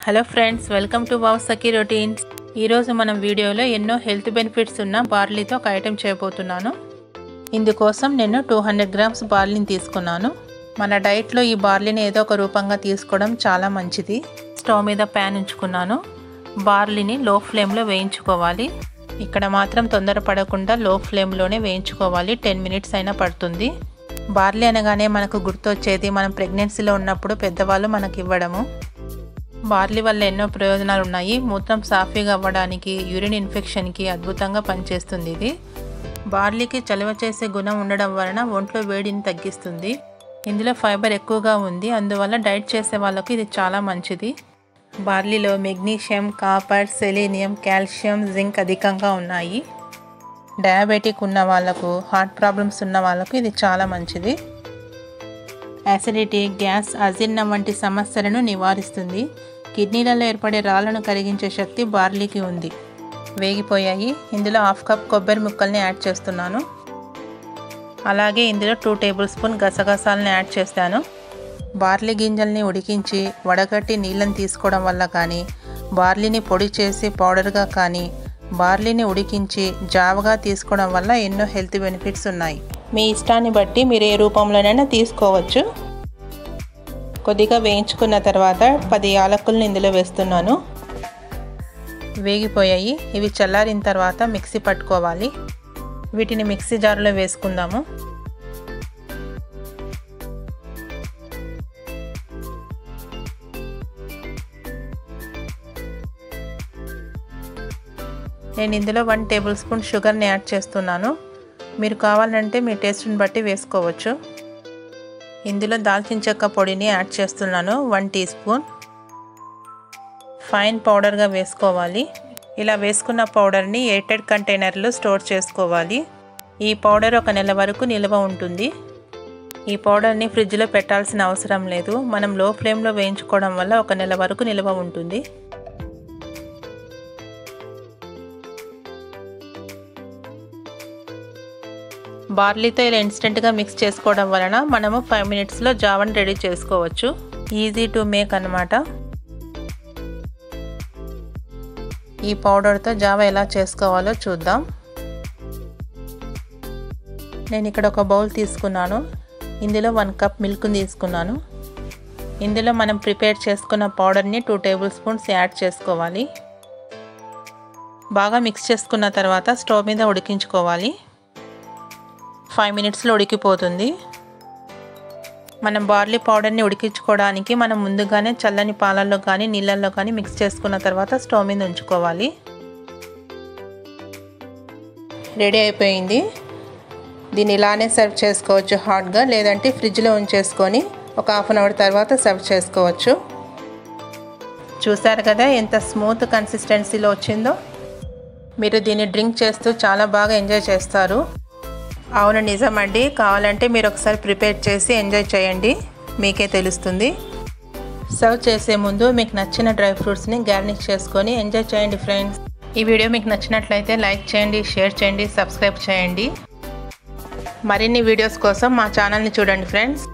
hello friends welcome to wow Sakhi routines ఈరోజు మనం వీడియోలో ఎన్నో హెల్త్ బెనిఫిట్స్ ఉన్న బార్లీతో ఒక ఐటెం చేయబోతున్నాను ఇందుకోసం నేను టూ హండ్రెడ్ గ్రామ్స్ బార్లీని తీసుకున్నాను మన డైట్లో ఈ బార్లీని ఏదో ఒక రూపంగా తీసుకోవడం చాలా మంచిది స్టవ్ మీద ప్యాన్ ఉంచుకున్నాను బార్లీని లో ఫ్లేమ్లో వేయించుకోవాలి ఇక్కడ మాత్రం తొందరపడకుండా లో ఫ్లేమ్లోనే వేయించుకోవాలి టెన్ మినిట్స్ అయినా పడుతుంది బార్లీ అనగానే మనకు గుర్తొచ్చేది మనం ప్రెగ్నెన్సీలో ఉన్నప్పుడు పెద్దవాళ్ళు మనకి ఇవ్వడము బార్లీ వల్ల ఎన్నో ప్రయోజనాలు ఉన్నాయి మూత్రం సాఫీగా అవ్వడానికి యూరిన్ ఇన్ఫెక్షన్కి అద్భుతంగా పనిచేస్తుంది ఇది బార్లీకి చలవ చేసే గుణం ఉండడం వలన ఒంట్లో వేడిని తగ్గిస్తుంది ఇందులో ఫైబర్ ఎక్కువగా ఉంది అందువల్ల డైట్ చేసే వాళ్ళకు ఇది చాలా మంచిది బార్లీలో magnesium copper selenium calcium zinc అధికంగా ఉన్నాయి డయాబెటిక్ ఉన్న వాళ్ళకు హార్ట్ ప్రాబ్లమ్స్ ఉన్న వాళ్ళకు ఇది చాలా మంచిది యాసిడిటీ గ్యాస్ అజీర్ణం వంటి సమస్యలను నివారిస్తుంది కిడ్నీలలో ఏర్పడే రాళ్లను కరిగించే శక్తి బార్లీకి ఉంది వేగిపోయాయి ఇందులో హాఫ్ కప్ కొబ్బరి ముక్కల్ని యాడ్ చేస్తున్నాను అలాగే ఇందులో టూ టేబుల్ స్పూన్ గసగసాలని యాడ్ చేస్తాను బార్లీ గింజల్ని ఉడికించి వడగట్టి నీళ్ళని తీసుకోవడం వల్ల కానీ బార్లీని పొడి చేసి పౌడర్గా కానీ బార్లీని ఉడికించి జావగా తీసుకోవడం వల్ల ఎన్నో హెల్త్ బెనిఫిట్స్ ఉన్నాయి మీ ఇష్టాన్ని బట్టి మీరు ఏ రూపంలోనైనా తీసుకోవచ్చు కొద్దిగా వేయించుకున్న తర్వాత పది యాలకులను ఇందులో వేస్తున్నాను వేగిపోయాయి ఇవి చల్లారిన తర్వాత మిక్సీ పట్టుకోవాలి వీటిని మిక్సీ జార్లో వేసుకుందాము నేను ఇందులో వన్ టేబుల్ స్పూన్ షుగర్ని యాడ్ చేస్తున్నాను మీరు కావాలంటే మీ టేస్ట్ని బట్టి వేసుకోవచ్చు ఇందులో దాల్చిన చెక్క పొడిని యాడ్ చేస్తున్నాను వన్ టీ స్పూన్ ఫైన్ పౌడర్గా వేసుకోవాలి ఇలా వేసుకున్న పౌడర్ని ఎయిటెడ్ కంటైనర్లో స్టోర్ చేసుకోవాలి ఈ పౌడర్ ఒక నెల వరకు నిల్వ ఉంటుంది ఈ పౌడర్ని ఫ్రిడ్జ్లో పెట్టాల్సిన అవసరం లేదు మనం లో ఫ్లేమ్లో వేయించుకోవడం వల్ల ఒక నెల వరకు నిల్వ ఉంటుంది బార్లీతో ఇలా ఇన్స్టెంట్గా మిక్స్ చేసుకోవడం వలన మనము ఫైవ్ మినిట్స్లో జావని రెడీ చేసుకోవచ్చు ఈజీ టు మేక్ అనమాట ఈ పౌడర్తో జావా ఎలా చేసుకోవాలో చూద్దాం నేను ఇక్కడ ఒక బౌల్ తీసుకున్నాను ఇందులో వన్ కప్ మిల్క్ని తీసుకున్నాను ఇందులో మనం ప్రిపేర్ చేసుకున్న పౌడర్ని టూ టేబుల్ స్పూన్స్ యాడ్ చేసుకోవాలి బాగా మిక్స్ చేసుకున్న తర్వాత స్టవ్ మీద ఉడికించుకోవాలి ఫైవ్ మినిట్స్లో ఉడికిపోతుంది మనం బార్లీ పౌడర్ని ఉడికించుకోవడానికి మనం ముందుగానే చల్లని పాలల్లో కానీ నీళ్ళల్లో కానీ మిక్స్ చేసుకున్న తర్వాత స్టవ్ మీద ఉంచుకోవాలి రెడీ అయిపోయింది దీన్ని ఇలానే సర్వ్ చేసుకోవచ్చు హాట్గా లేదంటే ఫ్రిడ్జ్లో ఉంచేసుకొని ఒక హాఫ్ అన్ అవర్ తర్వాత సర్వ్ చేసుకోవచ్చు చూసారు కదా ఎంత స్మూత్ కన్సిస్టెన్సీలో వచ్చిందో మీరు దీన్ని డ్రింక్ చేస్తూ చాలా బాగా ఎంజాయ్ చేస్తారు అవును నిజమండి కావాలంటే మీరు ఒకసారి ప్రిపేర్ చేసి ఎంజాయ్ చేయండి మీకే తెలుస్తుంది సర్వ్ చేసే ముందు మీకు నచ్చిన డ్రై ఫ్రూట్స్ని గార్నిష్ చేసుకొని ఎంజాయ్ చేయండి ఫ్రెండ్స్ ఈ వీడియో మీకు నచ్చినట్లయితే లైక్ చేయండి షేర్ చేయండి సబ్స్క్రైబ్ చేయండి మరిన్ని వీడియోస్ కోసం మా ఛానల్ని చూడండి ఫ్రెండ్స్